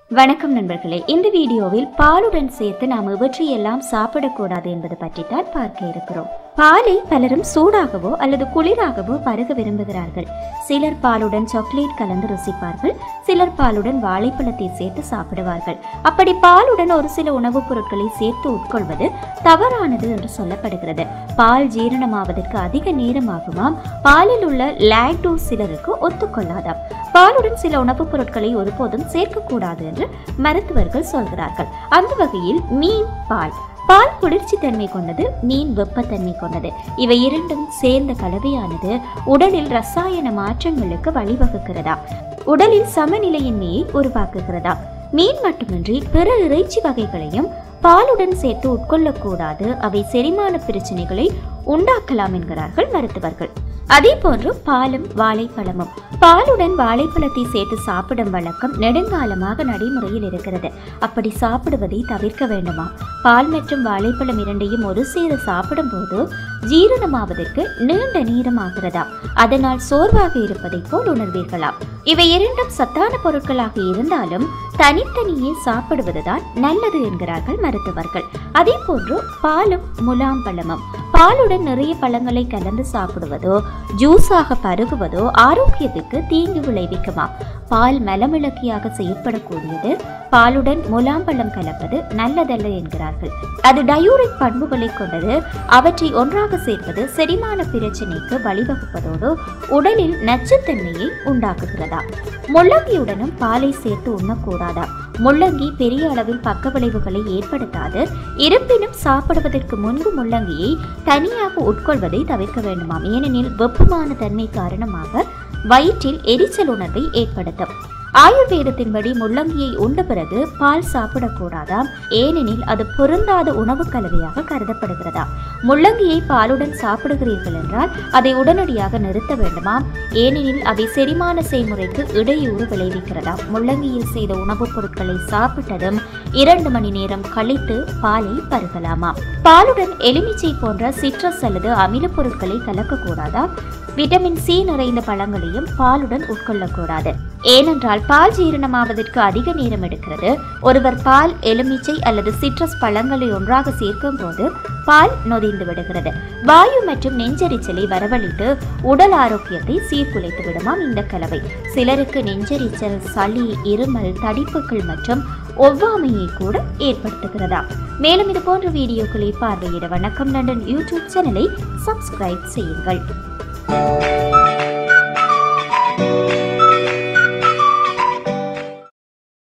வணக்கம் நண்பர்களே இந்த வீடியோவில் பாலுடன் சேர்த்து நாம் இவற்றையெல்லாம் சாப்பிடக்கூடாது என்பது பற்றி தான் பார்க்க இருக்கிறோம் பாலை பலரும் சூடாகவோ அல்லது குளிராகவோ பருக விரும்புகிறார்கள் சிலர் பாலுடன் சாக்லேட் கலந்து ருசிப்பார்கள் சிலர் பாலுடன் வாழைப்பழத்தை சேர்த்து சாப்பிடுவார்கள் அப்படி பாலுடன் ஒரு சில உணவுப் பொருட்களை சேர்த்து உட்கொள்வது தவறானது என்று சொல்லப்படுகிறது பால் ஜீரணமாவதற்கு அதிக நேரமாகுமாம் பாலில் உள்ள லாக்டோஸ் சிலருக்கு ஒத்துக்கொள்ளாதாம் பாலுடன் சில உணவுப் பொருட்களை ஒருபோதும் சேர்க்கக்கூடாது என்று மருத்துவர்கள் சொல்கிறார்கள் அந்த வகையில் மீன் பால் பால் குளிர்ச்சி தன்மை கொண்டது மீன் வெப்பத்தன்மை கொண்டது இவை இரண்டும் சேர்ந்த கலவையானது உடலில் ரசாயன மாற்றங்களுக்கு வழிவகுக்கிறதா உடலில் சமநிலையின்மையை உருவாக்குகிறதா மீன் மட்டுமின்றி பிற இறைச்சி வகைகளையும் பாலுடன் சேர்த்து உட்கொள்ளக்கூடாது அவை செரிமான பிரச்சனைகளை உண்டாக்கலாம் என்கிறார்கள் மருத்துவர்கள் அதே போன்று பாலும் வாழைப்பழமும் பாலுடன் வாழைப்பழத்தை சேர்த்து சாப்பிடும் வழக்கம் நெடுங்காலமாக நடைமுறையில் இருக்கிறது அப்படி சாப்பிடுவதை தவிர்க்க வேண்டுமா பால் மற்றும் வாழைப்பழம் இரண்டையும் ஒரு சேர சாப்பிடும்போது ஜீரணமாவதற்கு நீண்ட நேரம் ஆகிறதா அதனால் சோர்வாக இருப்பதை போல் உணர்வீர்களாம் இவை இரண்டும் சத்தான பொருட்களாக இருந்தாலும் தனித்தனியே சாப்பிடுவதுதான் நல்லது என்கிறார்கள் மருத்துவர்கள் அதே போன்று பாலும் முலாம் பழமும் பாலுடன் நிறைய பழங்களை கலந்து சாப்பிடுவதோ ஜூஸாக பருகுவதோ ஆரோக்கியத்துக்கு தீங்கு விளைவிக்குமா பால் மலமிளக்கியாக செயற்படக்கூடியது பாலுடன் முலாம்பழம் கலப்பது நல்லதல்ல என்கிறார்கள் அது டயூரிக் பண்புகளை கொண்டது அவற்றை ஒன்றாக சேர்ப்பது செரிமான பிரச்சனைக்கு வழிவகுப்பதோடு உடலில் நச்சுத்தன்மையை உண்டாக்குகிறதா முள்ளங்கியுடனும் பாலை சேர்த்து உண்ணக்கூடாதா முள்ளங்கி பெரிய அளவில் பக்க விளைவுகளை ஏற்படுத்தாது இருப்பினும் சாப்பிடுவதற்கு முன்பு முள்ளங்கியை தனியாக உட்கொள்வதை தவிர்க்க வேண்டுமாம் ஏனெனில் வெப்பமான தன்மை காரணமாக வயிற்றில் எரிச்சல் உணர்வை ஏற்படுத்தும் ஆயுர்வேதத்தின்படி முள்ளங்கியை உண்ட பிறகு பால் சாப்பிடக்கூடாதாம் ஏனெனில் அது பொருந்தாத உணவு கலவையாக கருதப்படுகிறதா முள்ளங்கியை பாலுடன் சாப்பிடுகிறீர்கள் என்றால் அதை உடனடியாக நிறுத்த வேண்டுமாம் ஏனெனில் அவை செரிமான செய்முறைக்கு இடையூறு விளைவிக்கிறதாம் முள்ளங்கியில் செய்த உணவுப் பொருட்களை சாப்பிட்டதும் இரண்டு மணி நேரம் கழித்து பாலை பருகலாமாம் பாலுடன் எலுமிச்சை போன்ற சிட்ரஸ் அல்லது அமில பொருட்களை கலக்கக்கூடாதா விட்டமின் சி நிறைந்த பழங்களையும் பாலுடன் உட்கொள்ளக்கூடாது ஏனென்றால் பால் ஜீரணமாவதற்கு அதிக நேரம் எடுக்கிறது ஒருவர் பால் எலுமிச்சை அல்லது சிட்ரஸ் பழங்களை ஒன்றாக சேர்க்கும் போது பால் நொதிந்து விடுகிறது வாயு மற்றும் நெஞ்செரிச்சலை வரவழைத்து உடல் ஆரோக்கியத்தை சீர்குலைத்து விடுமாம் இந்த கலவை சிலருக்கு நெஞ்செரிச்சல் சளி இருமல் தடிப்புகள் மற்றும் ஒவ்வாமையை கூட ஏற்படுத்துகிறதா மேலும் இது போன்ற வீடியோக்களை பார்வையிட வணக்கம் லண்டன் யூடியூப் சேனலை சப்ஸ்கிரைப் செய்யுங்கள்